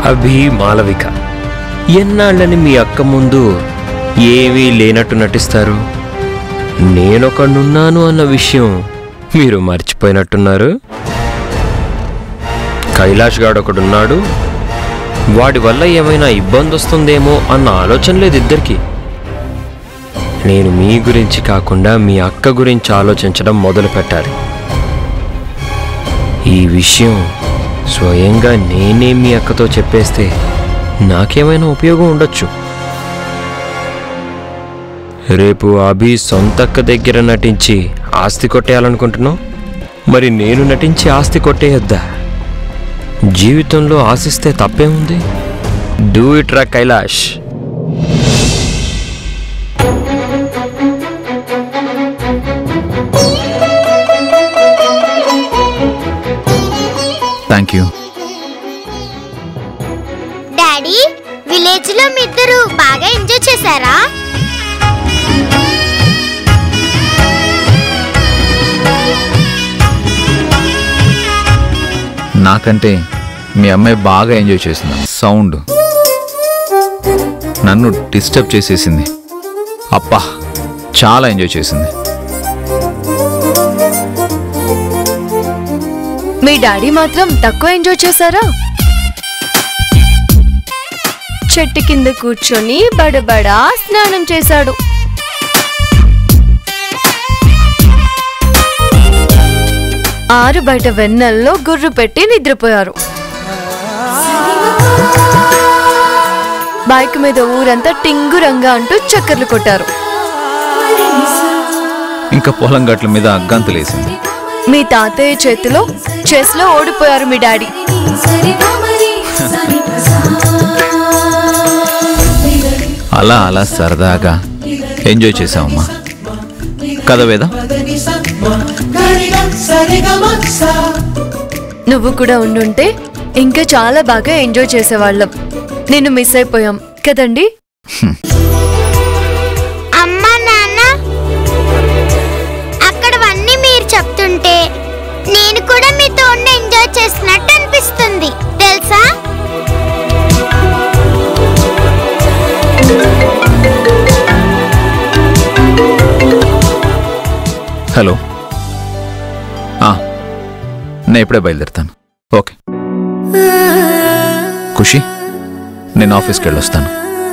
అభి మాలవిక ఎన్నాళ్ళని మీ అక్క ముందు ఏమీ లేనట్టు నటిస్తారు నేనొకడున్నాను అన్న విషయం మీరు మర్చిపోయినట్టున్నారు కైలాష్ గాడు ఒకడున్నాడు వాడి వల్ల ఏమైనా ఇబ్బంది వస్తుందేమో అన్న ఆలోచన లేదు ఇద్దరికి నేను మీ గురించి కాకుండా మీ అక్క గురించి ఆలోచించడం మొదలు పెట్టాలి ఈ విషయం స్వయంగా నేనే మీ అక్కతో చెప్పేస్తే నాకేమైనా ఉపయోగం ఉండొచ్చు రేపు అభి సొంతక్క దగ్గర నటించి ఆస్తి కొట్టేయాలనుకుంటున్నావు మరి నేను నటించి ఆస్తి కొట్టేయొద్దా జీవితంలో ఆశిస్తే తప్పేముంది డూ ఇట్ రా Kailash thank you daddy village లో మీ ఇద్దరు బాగా ఎంజాయ్ చేశారా నాకంటే మీ అమ్మాయి బాగా ఎంజాయ్ చేసింది సౌండ్ నన్ను డిస్టర్బ్ చేసేసింది అబ్బా చాలా ఎంజాయ్ చేసింది మీ డాడీ మాత్రం తక్కువ ఎంజాయ్ చేశారా చెట్టు కింద కూర్చొని బడబడా స్నానం చేశాడు ఆరు బయట వెన్నెల్లో గుర్రు పెట్టి నిద్రపోయారు బైక్ మీద ఊరంతా టింగురంగా అంటూ చక్కర్లు కొట్టారు ఇంకా పొలం గట్ల మీద గంతులేసింది మీ తాతయ్య చేతిలో చెస్ లో ఓడిపోయారు మీ డాడీ అలా అలా సరదాగా ఎంజాయ్ చేసామమ్మా కదా వేద నువ్వు కూడా ఉండుంటే ఇంకా చాలా బాగా ఎంజాయ్ చేసేవాళ్ళం నిన్ను మిస్ అయిపోయాం కదండి అమ్మ నాన్న అక్కడవన్నీ మీరు చెప్తుంటే నేను కూడా మీతో ఉండి ఎంజాయ్ చేసినట్టు అనిపిస్తుంది తెలుసా హలో ఆ, నేను ఇప్పుడే బయలుదేరుతాను ఓకే ఖుషి నేను ఆఫీస్కి వెళ్ళొస్తాను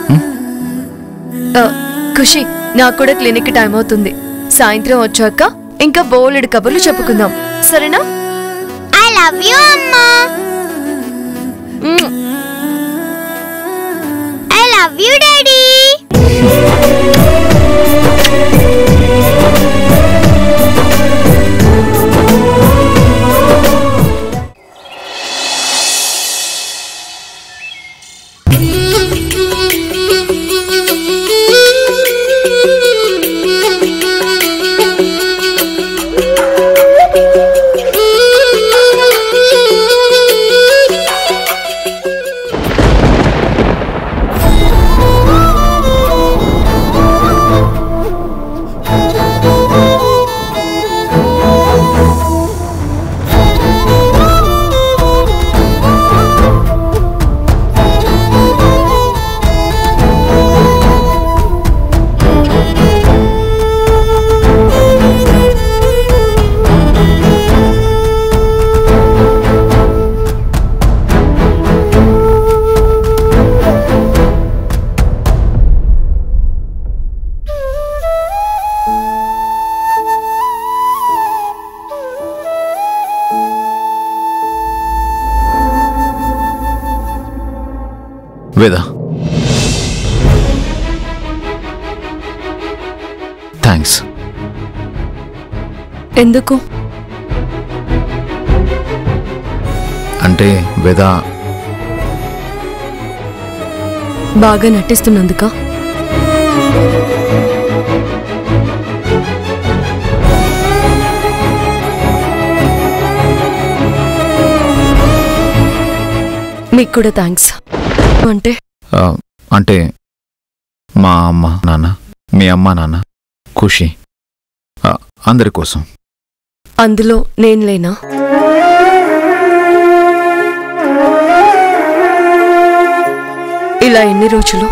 ఆ, ఖుషి నాకు కూడా క్లినిక్ టైం అవుతుంది సాయంత్రం వచ్చాక ఇంకా బోలెడు కబుర్లు చెప్పుకుందాం సరేనా ఐ లవ్ యూ అమ్మా మ్మ్. I love you daddy Veda thanks ఎందుకు అంటే వేద బాగా నటిస్తున్నందుక మీకు కూడా థ్యాంక్స్ అంటే ఆ, అంటే మా అమ్మ నాన్న మీ అమ్మ నాన్న ఖుషి ఆ, అందరి కోసం అందులో నేను లేనా ఇలా ఎన్ని రోజులు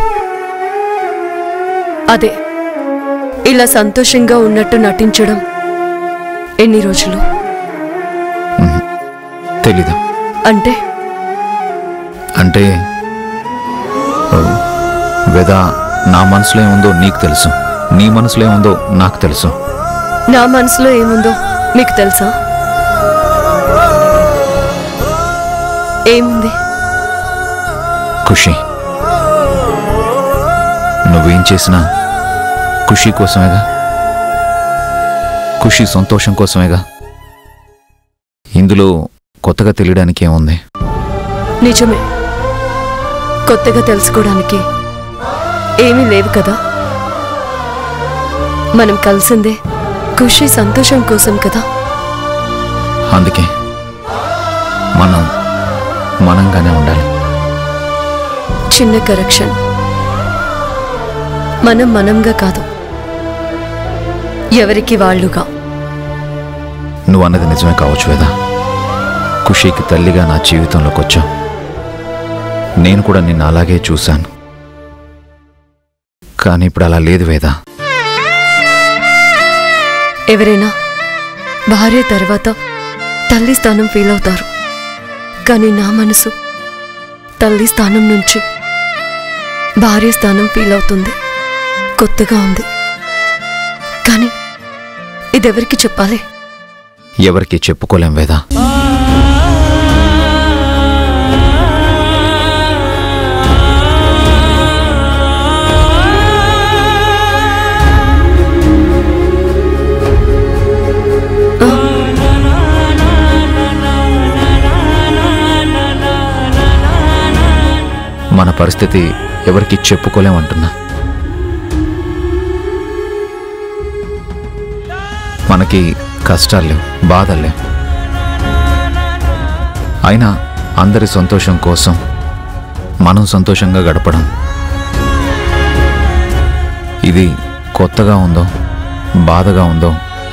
అదే ఇలా సంతోషంగా ఉన్నట్టు నటించడం ఎన్ని రోజులు తెలీదు అంటే అంటే ఆ, వేద నా మనసులో ఏముందో నీకు తెలుసు నీ మనసులో ఏముందో నాకు తెలుసు నా మనసులో ఏముందో మీకు తెలుసా ఏముంది ఖుషి నువ్వేం చేసినా ఖుషి కోసమేగా ఖుషి సంతోషం కోసమేగా ఇందులో కొత్తగా తెలియడానికి ఏముంది నిజమే కొత్తగా తెలుసుకోవడానికి ఏమీ లేవు కదా మనం కలిసిందే ఖుషి సంతోషం కోసం కదా అందుకే మనం మనంగానే ఉండాలి చిన్న కరెక్షన్ మనం మనంగా కాదు ఎవరికి వాళ్ళుగా నువ్వు అన్నది నిజమే కావచ్చు వేదా ఖుషీకి తల్లిగా నా జీవితంలోకి వచ్చావు నేను కూడా నిన్ను అలాగే చూశాను కానీ ఇప్పుడు అలా లేదు వేదా ఎవరైనా భార్య తర్వాత తల్లి స్థానం ఫీల్ అవుతారు కానీ నా మనసు తల్లి స్థానం నుంచి భార్య స్థానం ఫీల్ అవుతుంది కొత్తగా ఉంది కానీ ఇదెవరికి చెప్పాలి ఎవరికి చెప్పుకోలేం వేదా మన పరిస్థితి ఎవరికి చెప్పుకోలేమంటున్నా మనకి కష్టాలు లేవు బాధలు లేవు అయినా అందరి సంతోషం కోసం మనం సంతోషంగా గడపడం ఇది కొత్తగా ఉందో బాధగా ఉందో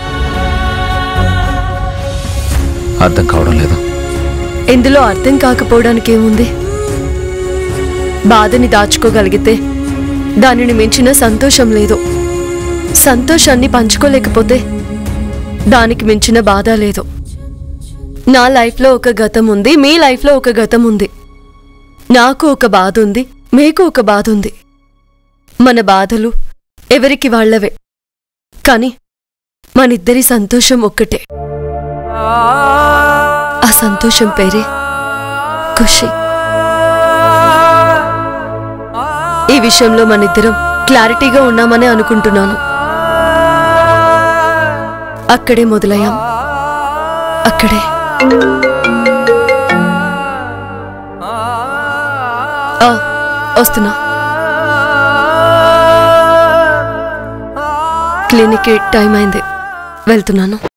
అర్థం కావడం లేదు ఇందులో అర్థం కాకపోవడానికి ఏముంది బాధని దాచుకోగలిగితే దానిని మించిన సంతోషం లేదు సంతోషాన్ని పంచుకోలేకపోతే దానికి మించిన బాధ లేదు నా లైఫ్లో ఒక గతం ఉంది మీ లైఫ్లో ఒక గతం ఉంది నాకు ఒక బాధ ఉంది మీకు ఒక బాధ ఉంది మన బాధలు ఎవరికి వాళ్ళవే కానీ మనిద్దరి సంతోషం ఒక్కటే ఆ సంతోషం పేరే ఖుషి ఈ విషయంలో మనిద్దరం క్లారిటీగా ఉన్నామని అనుకుంటున్నాను అక్కడే మొదలయ్యాం అక్కడే ఆ, వస్తున్నా క్లినిక్కి టైం అయింది వెళ్తున్నాను